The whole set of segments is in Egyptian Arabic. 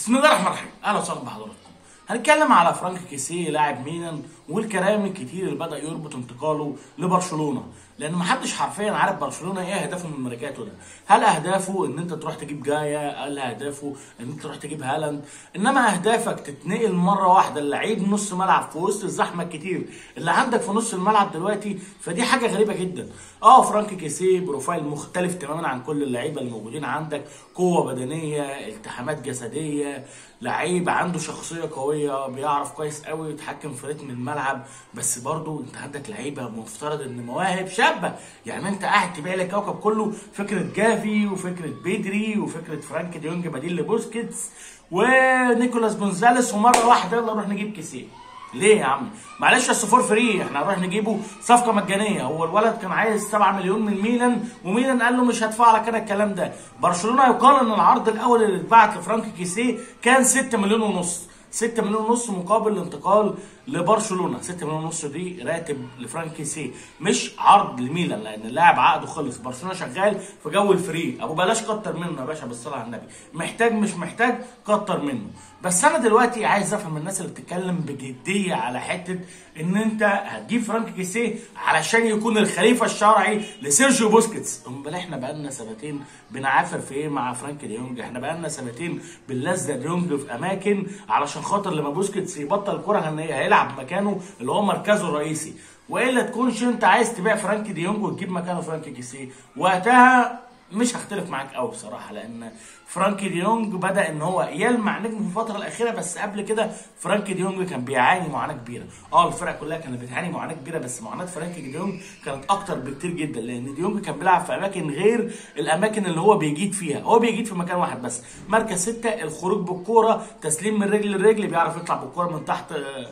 بسم الله الرحمن الرحيم اهلا وسهلا بحضراتكم هنتكلم على فرانك كيسيه لاعب ميلان والكلام الكتير اللي بدا يربط انتقاله لبرشلونه لان محدش حرفيا عارف برشلونه ايه اهدافه من الميركاتو ده هل اهدافه ان انت تروح تجيب جايا هل اهدافه ان انت تروح تجيب هالاند انما اهدافك تتنقل مره واحده للعيب نص ملعب في وسط الزحمه الكتير اللي عندك في نص الملعب دلوقتي فدي حاجه غريبه جدا اه فرانك كيسيه بروفايل مختلف تماما عن كل اللعيبه اللي موجودين عندك قوه بدنيه التحامات جسديه لعيب عنده شخصيه قويه بيعرف كويس قوي يتحكم في رتم الملعب بس برضه انت عندك لعيبه مفترض ان مواهب شابه يعني انت قاعد تبيع الكوكب كله فكره جافي وفكره بيدري وفكره فرانك ديونج بديل لبوسكيتس ونيكولاس جونزاليس ومره واحده يلا نروح نجيب كيسيه ليه يا عم؟ معلش اصل فور فري احنا هنروح نجيبه صفقه مجانيه هو الولد كان عايز 7 مليون من ميلان وميلان قال له مش هدفع لك انا الكلام ده برشلونه يقال ان العرض الاول اللي اتبعت لفرانك كيسيه كان 6 مليون ونص 6 مليون ونص مقابل الانتقال لبرشلونه 6 مليون ونص دي راتب لفرانك كيسيه مش عرض لميلان لان اللاعب عقده خلص برشلونه شغال في جو الفري ابو بلاش كتر منه يا باشا بالصلاه على النبي محتاج مش محتاج كتر منه بس انا دلوقتي عايز افهم الناس اللي بتتكلم بجديه على حته ان انت هتجيب فرانك كيسيه علشان يكون الخليفه الشرعي لسيرجيو بوسكيتس امال احنا بقالنا سنتين بنعافر في ايه مع فرانك ديونج احنا بقالنا سنتين بنلزق ديونج في اماكن علشان خاطر لما بوسكيتس يبطل كره هنيه هيلعب مكانه اللي هو مركزه الرئيسي والا تكونش انت عايز تبيع فرانك ديونج وتجيب مكانه فرانك كيسيه وقتها مش هختلف معاك قوي بصراحه لان فرانكي ديونج بدا ان هو يلمع نجم في الفتره الاخيره بس قبل كده فرانكي ديونج كان بيعاني معاناه كبيره اه الفرق كلها كانت بتعاني معاناه كبيره بس معاناه فرانكي ديونج كانت اكتر بكتير جدا لان ديونج كان بيلعب في اماكن غير الاماكن اللي هو بيجيد فيها هو بيجيد في مكان واحد بس مركز ستة الخروج بالكوره تسليم من رجل لرجل بيعرف يطلع بالكوره من تحت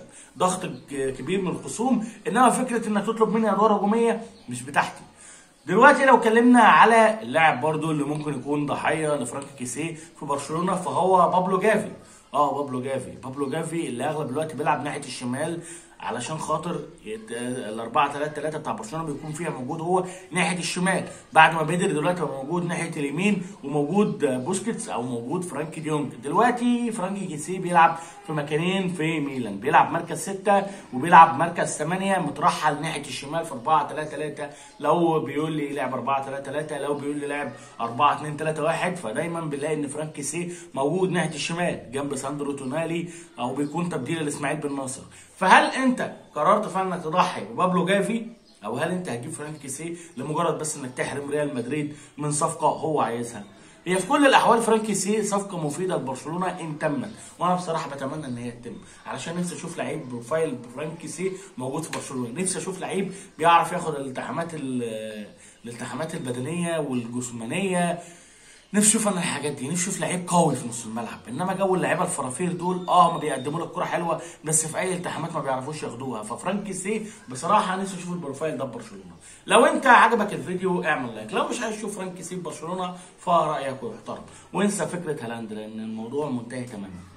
ضغط كبير من الخصوم انما فكره انك تطلب مني ادوار هجوميه مش بتاعتي دلوقتي لو اتكلمنا على اللاعب برضو اللي ممكن يكون ضحيه لفرانك كيسيه في برشلونه فهو بابلو جافي اه بابلو جافي بابلو جافي اللي اغلب الوقت بيلعب ناحيه الشمال علشان خاطر ال 4 3 3 بتاع برشلونه بيكون فيها موجود هو ناحيه الشمال بعد ما بيدر دلوقتي بقى موجود ناحيه اليمين وموجود بوسكيتس او موجود فرانكي ديونج دلوقتي فرانكي كيسيه بيلعب في مكانين في ميلان بيلعب مركز 6 وبيلعب مركز 8 مترحل ناحيه الشمال في 4 3 3 لو بيقول لي لعب 4 3 3 لو بيقول لي لعب 4 2 3 1 فدايما بنلاقي ان فرانك كيسيه موجود ناحيه الشمال جنب ساندرو تونالي او بيكون تبديل لاسماعيل بن ناصر فهل انت قررت فعلا انك تضحي ببابلو جافي او هل انت هتجيب فرانك كيسيه لمجرد بس انك تحرم ريال مدريد من صفقه هو عايزها هي في كل الاحوال فرانك كيسيه صفقه مفيده لبرشلونه ان تمت وانا بصراحه بتمنى ان هي تتم علشان نفسي اشوف لعيب بروفايل فرانك كيسيه موجود في برشلونه نفسي اشوف لعيب بيعرف ياخد الالتحامات الالتحامات البدنيه والجسمانيه نفسي اشوف انا الحاجات دي نفسي اشوف لعيب قوي في نص الملعب انما جو اللعيبه الفرافير دول اه ما بيقدموا لك كوره حلوه بس في اي التحامات ما بيعرفوش ياخدوها ففرانك كيسيه بصراحه نفسي اشوف البروفايل ده ببرشلونه لو انت عجبك الفيديو اعمل لايك لو مش عايز تشوف فرانك كيسيه في برشلونه فرايك ويحترم وانسى فكره هالاند لان الموضوع منتهي تماما